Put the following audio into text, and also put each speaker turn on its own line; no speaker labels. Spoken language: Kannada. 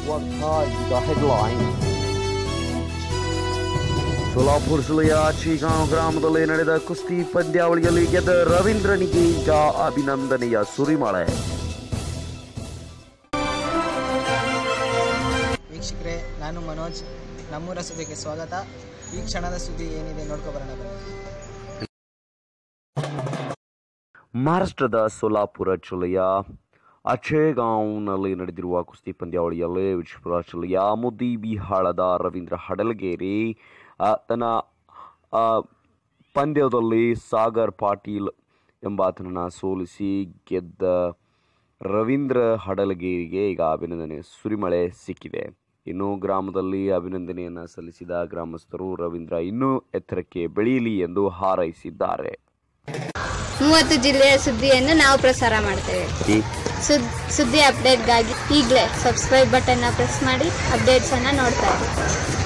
ವಾರ್ತಾ ಈಗ ಹೆಡ್ಲೈನ್ ಸೋಲಾಪುರ ಜಿಲ್ಲೆಯ ಚೀಗಾಂವ್ ಗ್ರಾಮದಲ್ಲಿ ನಡೆದ ಕುಸ್ತಿ ಪಂದ್ಯಾವಳಿಯಲ್ಲಿ ಗೆದ್ದ ರವೀಂದ್ರನಿಗೆ ಈಗ ಅಭಿನಂದನೆಯ ಸುರಿಮಳೆ
ವೀಕ್ಷಕರೇ ನಾನು ಮನೋಜ್ ನಮ್ಮೂರ ಸುದ್ದಿಗೆ ಸ್ವಾಗತ ಈ ಕ್ಷಣದ ಸುದ್ದಿ ಏನಿದೆ ನೋಡ್ಕೊಬರೋಣ ಬನ್ನಿ
ಮಹಾರಾಷ್ಟ್ರದ ಸೋಲಾಪುರ ಜಿಲ್ಲೆಯ ಅಚೇಗಾಂವ್ನಲ್ಲಿ ನಡೆದಿರುವ ಕುಸ್ತಿ ಪಂದ್ಯಾವಳಿಯಲ್ಲಿ ವಿಜಯಪುರ ಜಿಲ್ಲೆಯ ಮುದಿಬಿಹಾಳದ ರವೀಂದ್ರ ಹಡಲಗೇರಿ ಆ, ತನ್ನ ಆ, ಪಂದ್ಯದಲ್ಲಿ ಸಾಗರ್ ಪಾಟೀಲ್ ಎಂಬಾತನನ್ನು ಸೋಲಿಸಿ ಗೆದ್ದ ರವೀಂದ್ರ ಹಡಲಗೇರಿಗೆ ಈಗ ಅಭಿನಂದನೆ ಸುರಿಮಳೆ ಸಿಕ್ಕಿದೆ ಇನ್ನು ಗ್ರಾಮದಲ್ಲಿ ಅಭಿನಂದನೆಯನ್ನು ಸಲ್ಲಿಸಿದ ಗ್ರಾಮಸ್ಥರು ರವೀಂದ್ರ ಇನ್ನೂ ಎತ್ತರಕ್ಕೆ ಬೆಳೆಯಲಿ ಎಂದು ಹಾರೈಸಿದ್ದಾರೆ
ಮೂವತ್ತು ಜಿಲ್ಲೆಯ ಸುದ್ದಿಯನ್ನು ನಾವು ಪ್ರಸಾರ ಮಾಡ್ತೇವೆ
ಈ
ಸುದ್ ಸುದ್ದಿ ಅಪ್ಡೇಟ್ಗಾಗಿ ಈಗಲೇ ಸಬ್ಸ್ಕ್ರೈಬ್ ಬಟನ್ನ ಪ್ರೆಸ್ ಮಾಡಿ ಅಪ್ಡೇಟ್ಸನ್ನು ನೋಡ್ತಾ ಇರಿ